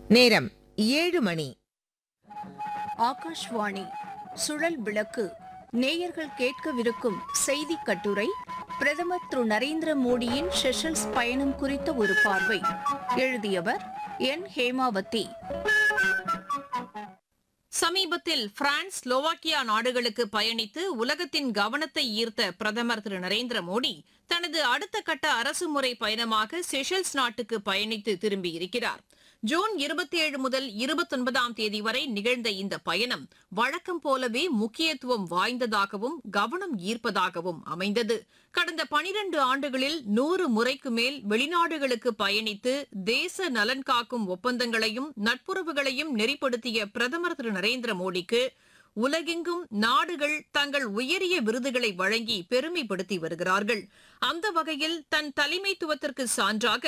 நேரம் ஏழு மணி ஆகாஷ்வாணி சுழல் விளக்கு நேயர்கள் கேட்கவிருக்கும் செய்தி கட்டுரை பிரதமர் திரு நரேந்திர மோடியின் செஷல்ஸ் பயணம் குறித்த ஒரு பார்வை எழுதியவர் என் ஹேமாவதி சமீபத்தில் பிரான்ஸ் ஸ்லோவாக்கியா நாடுகளுக்கு பயணித்து உலகத்தின் கவனத்தை ஈர்த்த பிரதமர் திரு நரேந்திர மோடி தனது அடுத்த கட்ட அரசுமுறை பயணமாக செஷல்ஸ் நாட்டுக்கு பயணித்து திரும்பியிருக்கிறார் ஜூன் இருபத்தி ஏழு முதல் இருபத்தொன்பதாம் தேதி வரை நிகழ்ந்த இந்த பயணம் வழக்கம் போலவே முக்கியத்துவம் வாய்ந்ததாகவும் கவனம் ஈர்ப்பதாகவும் அமைந்தது கடந்த பனிரண்டு ஆண்டுகளில் நூறு முறைக்கு மேல் வெளிநாடுகளுக்கு பயணித்து தேச நலன் காக்கும் ஒப்பந்தங்களையும் நட்புறவுகளையும் நெறிப்படுத்திய பிரதமர் திரு நரேந்திர மோடிக்கு உலகெங்கும் நாடுகள் தங்கள் உயரிய விருதுகளை வழங்கி பெருமைப்படுத்தி வருகிறார்கள் அந்த வகையில் தன் தலைமைத்துவத்திற்கு சான்றாக